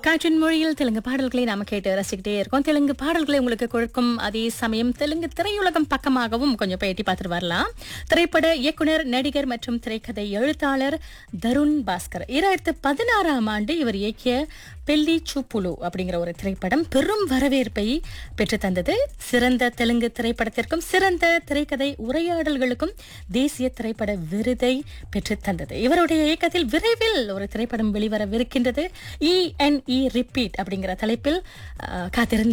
காற்றின் மொழியில் தெலுங்கு பாடல்களை நாம கேட்டு ரசிக்கிட்டே இருக்கோம் தெலுங்கு பாடல்களை உங்களுக்கு கொடுக்கும் அதே சமயம் தெலுங்கு திரையுலகம் பக்கமாகவும் கொஞ்சம் பேட்டி பார்த்துட்டு வரலாம் திரைப்பட இயக்குனர் நடிகர் மற்றும் திரைக்கதை எழுத்தாளர் தருண் பாஸ்கர் இரண்டாயிரத்து பதினாறாம் ஆண்டு இவர் இயக்கிய பெல்லி சூப்புலு அப்படிங்கிற ஒரு திரைப்படம் பெரும் வரவேற்பை பெற்றுத்தந்தது சிறந்த தெலுங்கு திரைப்படத்திற்கும் சிறந்த திரைக்கதை உரையாடல்களுக்கும் தேசிய திரைப்பட விருதை பெற்றுத்தந்தது இவருடைய இயக்கத்தில் விரைவில் ஒரு திரைப்படம் வெளிவரவிருக்கின்றது இஎன்இ ரிப்பீட் அப்படிங்கிற தலைப்பில் அஹ், காத்திருந்து